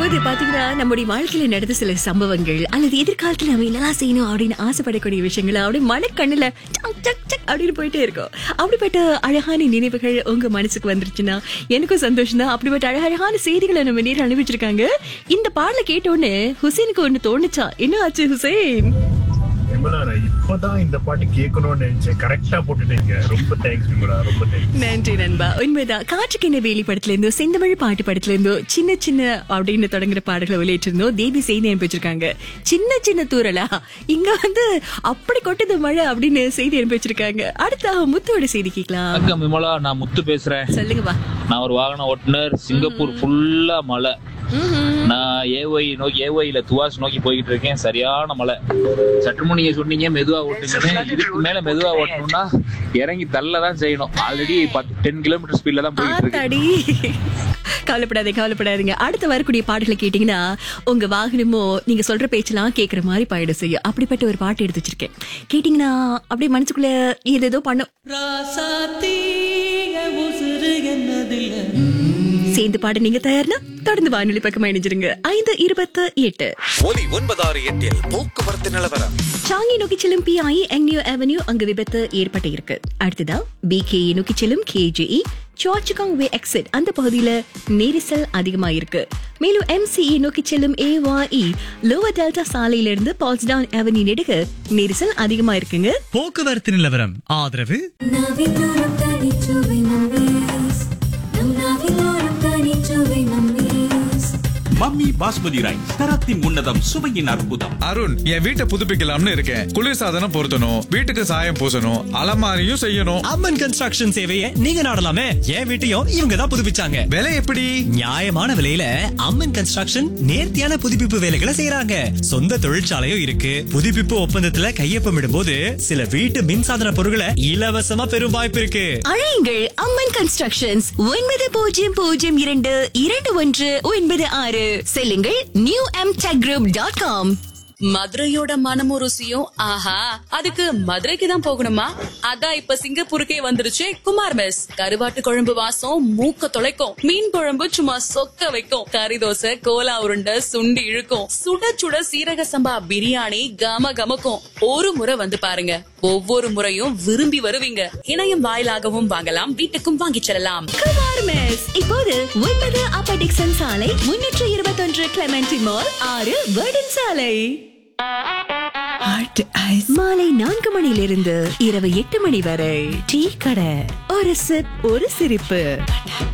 இருக்கும்போது பாத்தீங்கன்னா நம்முடைய வாழ்க்கையில நடந்த சில சம்பவங்கள் அல்லது எதிர்காலத்துல நம்ம என்னெல்லாம் செய்யணும் அப்படின்னு ஆசைப்படக்கூடிய விஷயங்கள் அப்படியே மனக்கண்ணுல சக் சக் சக் அப்படின்னு போயிட்டே இருக்கும் அப்படிப்பட்ட அழகான நினைவுகள் உங்க மனசுக்கு வந்துருச்சுன்னா எனக்கும் சந்தோஷம் தான் அப்படிப்பட்ட அழகழகான செய்திகளை நம்ம நேரம் அனுப்பிச்சிருக்காங்க இந்த பாடலை கேட்ட உடனே ஹுசேனுக்கு ஒண்ணு தோணுச்சா என்ன ஆச்சு ஹுசேன் விமலா நான் இப்பதான் இந்த பாட்டு கேட்கணும்னு நினைச்சேன் கரெக்டா போட்டுட்டீங்க ரொம்ப தேங்க்ஸ் விமலா ரொம்ப தேங்க்ஸ் நன்றி நண்பா உண்மைதான் காற்றுக்கு என்ன வேலி படத்துல இருந்தோ செந்தமிழ் பாட்டு படத்துல இருந்தோ சின்ன சின்ன அப்படின்னு தொடங்குற பாடல்களை வெளியிட்டிருந்தோம் தேவி செய்தி அனுப்பிச்சிருக்காங்க சின்ன சின்ன தூரலா இங்க வந்து அப்படி கொட்டுது மழை அப்படின்னு செய்தி அனுப்பி வச்சிருக்காங்க அடுத்த முத்தோட செய்தி கேட்கலாம் வணக்கம் விமலா நான் முத்து பேசுறேன் சொல்லுங்கப்பா நான் ஒரு வாகன ஓட்டுநர் சிங்கப்பூர் ஃபுல்லா மழை நான் ஏஒய் நோக்கி ஏஒய்ல துவாஸ் நோக்கி போய்கிட்டு இருக்கேன் சரியான மழை சற்று முன் நீங்க சொன்னீங்க மெதுவா ஓட்டுங்கன்னு இதுக்கு மேல மெதுவா ஓட்டணும்னா இறங்கி தள்ள தான் செய்யணும் ஆல்ரெடி பத்து டென் கிலோமீட்டர் ஸ்பீட்ல தான் போயிட்டு இருக்கு ஆத்தாடி கவலைப்படாதீங்க கவலைப்படாதீங்க அடுத்து வரக்கூடிய பாடல்களை கேட்டீங்கன்னா உங்க வாகனமோ நீங்க சொல்ற பேச்செல்லாம் கேக்குற மாதிரி பாயிட செய்யும் அப்படிப்பட்ட ஒரு பாட்டு எடுத்து வச்சிருக்கேன் கேட்டீங்கன்னா அப்படியே மனசுக்குள்ள ஏதேதோ பண்ணும் சேர்ந்து பாட நீங்க தயார்னா தொடர்ந்து வானொலி பக்கமா இணைஞ்சிருங்க ஐந்து இருபத்து எட்டு ஒலி ஒன்பதாறு எட்டில் போக்குவரத்து நிலவரம் சாங்கி நோக்கி செல்லும் பிஐ எங்னியோ அவென்யூ அங்கு விபத்து ஏற்பட்டு இருக்கு அடுத்ததா பிகேஇ நோக்கி செல்லும் கேஜிஇ சாச்சுகாங் வே எக்ஸிட் அந்த பகுதியில நெரிசல் அதிகமா இருக்கு மேலும் எம்சிஇ நோக்கி செல்லும் ஏவாஇ லோவர் டெல்டா சாலையிலிருந்து பால்ஸ்டவுன் அவென்யூ நெடுக நெரிசல் அதிகமா இருக்குங்க போக்குவரத்து நிலவரம் ஆதரவு நாவிலோரம் தனிச்சுவை மம்மீஸ் நம் நாவிலோரம் தனிச்சுவை மம்மீஸ் மம்மி பாஸ்மதி ரைஸ் தரத்தின் உன்னதம் சுவையின் அற்புதம் அருண் என் வீட்டை புதுப்பிக்கலாம்னு இருக்கேன் குளிர்சாதனம் பொருத்தணும் வீட்டுக்கு சாயம் பூசணும் அலமாரியும் செய்யணும் அம்மன் கன்ஸ்ட்ரக்ஷன் சேவையை நீங்க நாடலாமே என் வீட்டையும் இவங்க தான் புதுப்பிச்சாங்க விலை எப்படி நியாயமான விலையில அம்மன் கன்ஸ்ட்ரக்ஷன் நேர்த்தியான புதுப்பிப்பு வேலைகளை செய்யறாங்க சொந்த தொழிற்சாலையும் இருக்கு புதுப்பிப்பு ஒப்பந்தத்துல கையொப்பமிடும் போது சில வீட்டு மின்சாதன பொருட்களை இலவசமா பெறும் வாய்ப்பு இருக்கு அழையுங்கள் அம்மன் கன்ஸ்ட்ரக்ஷன்ஸ் ஒன்பது பூஜ்ஜியம் பூஜ்ஜியம் இரண்டு இரண்டு ஒன்று ஒன்பது ஆறு செல்லுங்கள் new M tech group dot com மதுரையோட மனமும் ருசியும் ஆஹா அதுக்கு மதுரைக்கு தான் போகணுமா அதான் இப்ப சிங்கப்பூருக்கே வந்துருச்சு குமார் மெஸ் கருவாட்டு குழம்பு வாசம் மூக்க தொலைக்கும் மீன் குழம்பு சும்மா சொக்க வைக்கும் கறி தோசை கோலா உருண்டை சுண்டி இழுக்கும் சுட சுட சீரக சம்பா பிரியாணி கம கமக்கும் ஒரு முறை வந்து பாருங்க ஒவ்வொரு முறையும் விரும்பி வருவீங்க இணையம் வாயிலாகவும் வாங்கலாம் வீட்டுக்கும் வாங்கிச் செல்லலாம் குமார் மெஸ் இப்போது ஒன்பது அப்ப டிக்சன் சாலை முன்னூற்று இருபத்தொன்று கிளமெண்டி மால் ஆறு வேர்டன் சாலை மாலை நான்கு மணியிலிருந்து இரவு எட்டு மணி வரை டீ கடை ஒரு சிப் ஒரு சிரிப்பு